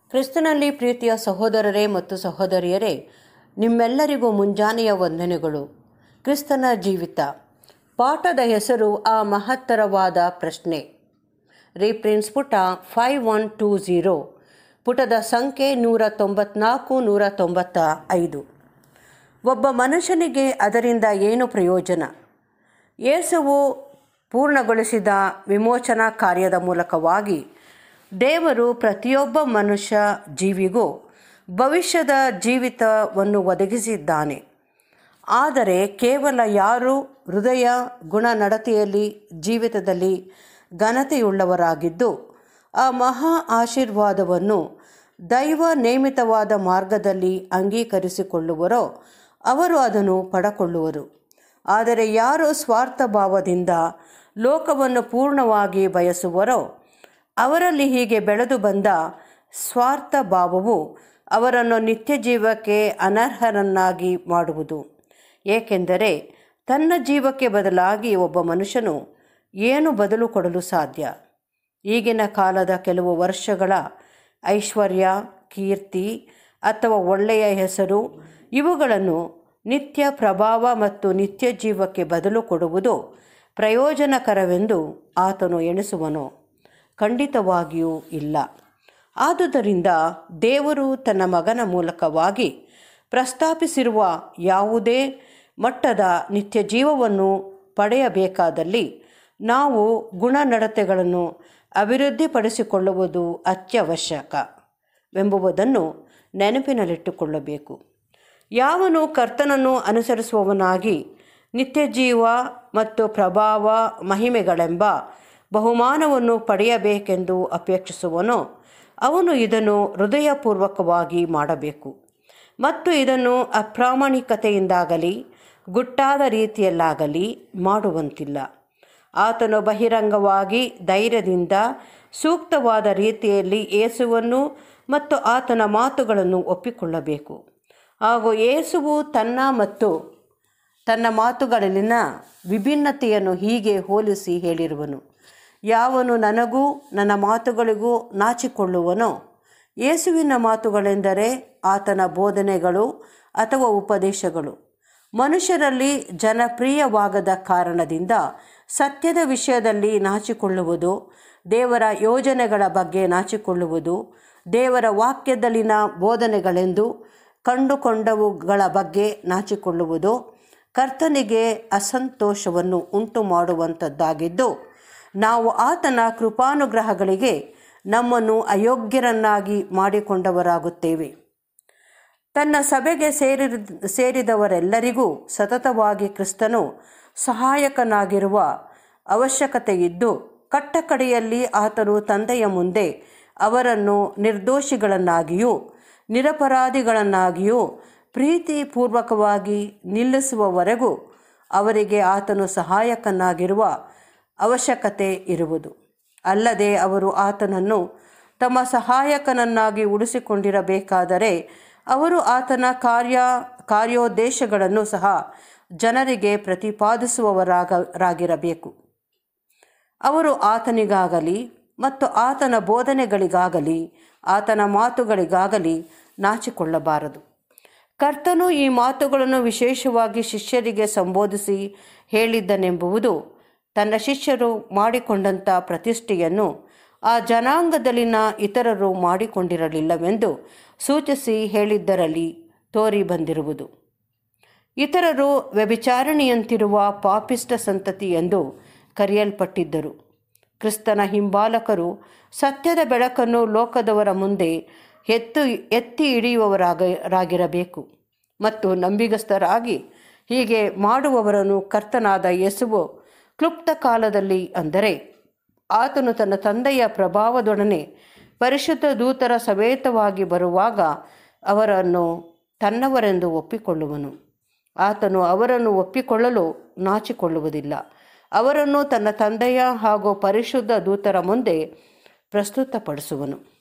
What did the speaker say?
ಕ್ರಿಸ್ತನಲ್ಲಿ ಪ್ರೀತಿಯ ಸಹೋದರರೇ ಮತ್ತು ಸಹೋದರಿಯರೇ ನಿಮ್ಮೆಲ್ಲರಿಗೂ ಮುಂಜಾನೆಯ ವಂದನೆಗಳು ಕ್ರಿಸ್ತನ ಜೀವಿತ ಪಾಠದ ಹೆಸರು ಆ ಮಹತ್ತರವಾದ ಪ್ರಶ್ನೆ ರೀಪ್ರಿನ್ಸ್ ಪುಟ ಫೈವ್ ಒನ್ ಟೂ ಝೀರೋ ಪುಟದ ಸಂಖ್ಯೆ ನೂರ ತೊಂಬತ್ನಾಲ್ಕು ನೂರ ತೊಂಬತ್ತ ಐದು ಒಬ್ಬ ಮನುಷ್ಯನಿಗೆ ಅದರಿಂದ ಏನು ಪ್ರಯೋಜನ ಯೇಸುವು ಪೂರ್ಣಗೊಳಿಸಿದ ವಿಮೋಚನಾ ಕಾರ್ಯದ ಮೂಲಕವಾಗಿ ದೇವರು ಪ್ರತಿಯೊಬ್ಬ ಮನುಷ್ಯ ಜೀವಿಗೂ ಭವಿಷ್ಯದ ಜೀವಿತವನ್ನು ಒದಗಿಸಿದ್ದಾನೆ ಆದರೆ ಕೇವಲ ಯಾರು ಹೃದಯ ಗುಣ ನಡತೆಯಲ್ಲಿ ಜೀವಿತದಲ್ಲಿ ಘನತೆಯುಳ್ಳವರಾಗಿದ್ದು ಆ ಮಹಾ ಆಶೀರ್ವಾದವನ್ನು ದೈವ ನೇಮಿತವಾದ ಮಾರ್ಗದಲ್ಲಿ ಅಂಗೀಕರಿಸಿಕೊಳ್ಳುವರೋ ಅವರು ಅದನ್ನು ಪಡಕೊಳ್ಳುವರು ಆದರೆ ಯಾರು ಸ್ವಾರ್ಥ ಭಾವದಿಂದ ಲೋಕವನ್ನು ಪೂರ್ಣವಾಗಿ ಬಯಸುವರೋ ಅವರಲ್ಲಿ ಹೀಗೆ ಬೆಳೆದು ಬಂದ ಸ್ವಾರ್ಥ ಭಾವವು ಅವರನ್ನು ನಿತ್ಯ ಜೀವಕ್ಕೆ ಅನರ್ಹರನ್ನಾಗಿ ಮಾಡುವುದು ಏಕೆಂದರೆ ತನ್ನ ಜೀವಕ್ಕೆ ಬದಲಾಗಿ ಒಬ್ಬ ಮನುಷ್ಯನು ಏನು ಬದಲು ಕೊಡಲು ಸಾಧ್ಯ ಈಗಿನ ಕಾಲದ ಕೆಲವು ವರ್ಷಗಳ ಐಶ್ವರ್ಯ ಕೀರ್ತಿ ಅಥವಾ ಒಳ್ಳೆಯ ಹೆಸರು ಇವುಗಳನ್ನು ನಿತ್ಯ ಪ್ರಭಾವ ಮತ್ತು ನಿತ್ಯ ಜೀವಕ್ಕೆ ಬದಲು ಕೊಡುವುದು ಪ್ರಯೋಜನಕರವೆಂದು ಆತನು ಎಣಿಸುವನು ಖಂಡಿತವಾಗಿಯೂ ಇಲ್ಲ ಆದುದರಿಂದ ದೇವರು ತನ್ನ ಮಗನ ಮೂಲಕವಾಗಿ ಪ್ರಸ್ತಾಪಿಸಿರುವ ಯಾವುದೇ ಮಟ್ಟದ ನಿತ್ಯ ಜೀವವನ್ನು ಪಡೆಯಬೇಕಾದಲ್ಲಿ ನಾವು ಗುಣನಡತೆಗಳನ್ನು ಅಭಿವೃದ್ಧಿಪಡಿಸಿಕೊಳ್ಳುವುದು ಅತ್ಯವಶ್ಯಕವೆಂಬುದನ್ನು ನೆನಪಿನಲ್ಲಿಟ್ಟುಕೊಳ್ಳಬೇಕು ಯಾವನು ಕರ್ತನನ್ನು ಅನುಸರಿಸುವವನಾಗಿ ನಿತ್ಯ ಜೀವ ಮತ್ತು ಪ್ರಭಾವ ಮಹಿಮೆಗಳೆಂಬ ಬಹುಮಾನವನ್ನು ಪಡೆಯಬೇಕೆಂದು ಅಪೇಕ್ಷಿಸುವನೋ ಅವನು ಇದನ್ನು ಹೃದಯಪೂರ್ವಕವಾಗಿ ಮಾಡಬೇಕು ಮತ್ತು ಇದನ್ನು ಅಪ್ರಾಮಾಣಿಕತೆಯಿಂದಾಗಲಿ ಗುಟ್ಟಾದ ರೀತಿಯಲ್ಲಾಗಲಿ ಮಾಡುವಂತಿಲ್ಲ ಆತನು ಬಹಿರಂಗವಾಗಿ ಧೈರ್ಯದಿಂದ ಸೂಕ್ತವಾದ ರೀತಿಯಲ್ಲಿ ಏಸುವನ್ನು ಮತ್ತು ಆತನ ಮಾತುಗಳನ್ನು ಒಪ್ಪಿಕೊಳ್ಳಬೇಕು ಹಾಗೂ ಏಸುವು ತನ್ನ ಮತ್ತು ತನ್ನ ಮಾತುಗಳಲ್ಲಿನ ವಿಭಿನ್ನತೆಯನ್ನು ಹೀಗೆ ಹೋಲಿಸಿ ಹೇಳಿರುವನು ಯಾವನು ನನಗೂ ನನ್ನ ಮಾತುಗಳಿಗೂ ನಾಚಿಕೊಳ್ಳುವನೋ ಯೇಸುವಿನ ಮಾತುಗಳೆಂದರೆ ಆತನ ಬೋಧನೆಗಳು ಅಥವಾ ಉಪದೇಶಗಳು ಮನುಷ್ಯರಲ್ಲಿ ಜನಪ್ರಿಯವಾಗದ ಕಾರಣದಿಂದ ಸತ್ಯದ ವಿಷಯದಲ್ಲಿ ನಾಚಿಕೊಳ್ಳುವುದು ದೇವರ ಯೋಜನೆಗಳ ಬಗ್ಗೆ ನಾಚಿಕೊಳ್ಳುವುದು ದೇವರ ವಾಕ್ಯದಲ್ಲಿನ ಬೋಧನೆಗಳೆಂದು ಕಂಡುಕೊಂಡವುಗಳ ಬಗ್ಗೆ ನಾಚಿಕೊಳ್ಳುವುದು ಕರ್ತನಿಗೆ ಅಸಂತೋಷವನ್ನು ಉಂಟು ಮಾಡುವಂಥದ್ದಾಗಿದ್ದು ನಾವು ಆತನ ಕೃಪಾನುಗ್ರಹಗಳಿಗೆ ನಮ್ಮನ್ನು ಅಯೋಗ್ಯರನ್ನಾಗಿ ಮಾಡಿಕೊಂಡವರಾಗುತ್ತೇವೆ ತನ್ನ ಸಭೆಗೆ ಸೇರಿ ಸೇರಿದವರೆಲ್ಲರಿಗೂ ಸತತವಾಗಿ ಕ್ರಿಸ್ತನು ಸಹಾಯಕನಾಗಿರುವ ಅವಶ್ಯಕತೆಯಿದ್ದು ಕಟ್ಟಕಡೆಯಲ್ಲಿ ಆತನು ತಂದೆಯ ಮುಂದೆ ಅವರನ್ನು ನಿರ್ದೋಷಿಗಳನ್ನಾಗಿಯೂ ನಿರಪರಾಧಿಗಳನ್ನಾಗಿಯೂ ಪ್ರೀತಿಪೂರ್ವಕವಾಗಿ ನಿಲ್ಲಿಸುವವರೆಗೂ ಅವರಿಗೆ ಆತನು ಸಹಾಯಕನಾಗಿರುವ ಅವಶ್ಯಕತೆ ಇರುವುದು ಅಲ್ಲದೆ ಅವರು ಆತನನ್ನು ತಮ್ಮ ಸಹಾಯಕನನ್ನಾಗಿ ಉಳಿಸಿಕೊಂಡಿರಬೇಕಾದರೆ ಅವರು ಆತನ ಕಾರ್ಯ ಕಾರ್ಯೋದ್ದೇಶಗಳನ್ನು ಸಹ ಜನರಿಗೆ ಪ್ರತಿಪಾದಿಸುವವರಾಗ ರಾಗಿರಬೇಕು ಅವರು ಆತನಿಗಾಗಲಿ ಮತ್ತು ಆತನ ಬೋಧನೆಗಳಿಗಾಗಲಿ ಆತನ ಮಾತುಗಳಿಗಾಗಲಿ ನಾಚಿಕೊಳ್ಳಬಾರದು ಕರ್ತನು ಈ ಮಾತುಗಳನ್ನು ವಿಶೇಷವಾಗಿ ಶಿಷ್ಯರಿಗೆ ಸಂಬೋಧಿಸಿ ಹೇಳಿದ್ದನೆಂಬುದು ತನ್ನ ಶಿಷ್ಯರು ಮಾಡಿಕೊಂಡಂಥ ಪ್ರತಿಷ್ಠೆಯನ್ನು ಆ ಜನಾಂಗದಲ್ಲಿನ ಇತರರು ಮಾಡಿಕೊಂಡಿರಲಿಲ್ಲವೆಂದು ಸೂಚಿಸಿ ಹೇಳಿದ್ದರಲ್ಲಿ ತೋರಿ ಬಂದಿರುವುದು ಇತರರು ವ್ಯಭಿಚಾರಣೆಯಂತಿರುವ ಪಾಪಿಷ್ಟ ಸಂತತಿ ಎಂದು ಕರೆಯಲ್ಪಟ್ಟಿದ್ದರು ಕ್ರಿಸ್ತನ ಹಿಂಬಾಲಕರು ಸತ್ಯದ ಬೆಳಕನ್ನು ಲೋಕದವರ ಮುಂದೆ ಎತ್ತು ಎತ್ತಿ ಹಿಡಿಯುವವರಾಗ ರಾಗಿರಬೇಕು ಮತ್ತು ನಂಬಿಗಸ್ತರಾಗಿ ಹೀಗೆ ಮಾಡುವವರನ್ನು ಕರ್ತನಾದ ಯೇಸುವು ಕ್ಲುಪ್ತ ಕಾಲದಲ್ಲಿ ಅಂದರೆ ಆತನು ತನ್ನ ತಂದೆಯ ಪ್ರಭಾವದೊಡನೆ ಪರಿಶುದ್ಧ ದೂತರ ಸಮೇತವಾಗಿ ಬರುವಾಗ ಅವರನ್ನು ತನ್ನವರೆಂದು ಒಪ್ಪಿಕೊಳ್ಳುವನು ಆತನು ಅವರನ್ನು ಒಪ್ಪಿಕೊಳ್ಳಲು ನಾಚಿಕೊಳ್ಳುವುದಿಲ್ಲ ಅವರನ್ನು ತನ್ನ ತಂದೆಯ ಹಾಗೂ ಪರಿಶುದ್ಧ ದೂತರ ಮುಂದೆ ಪ್ರಸ್ತುತಪಡಿಸುವನು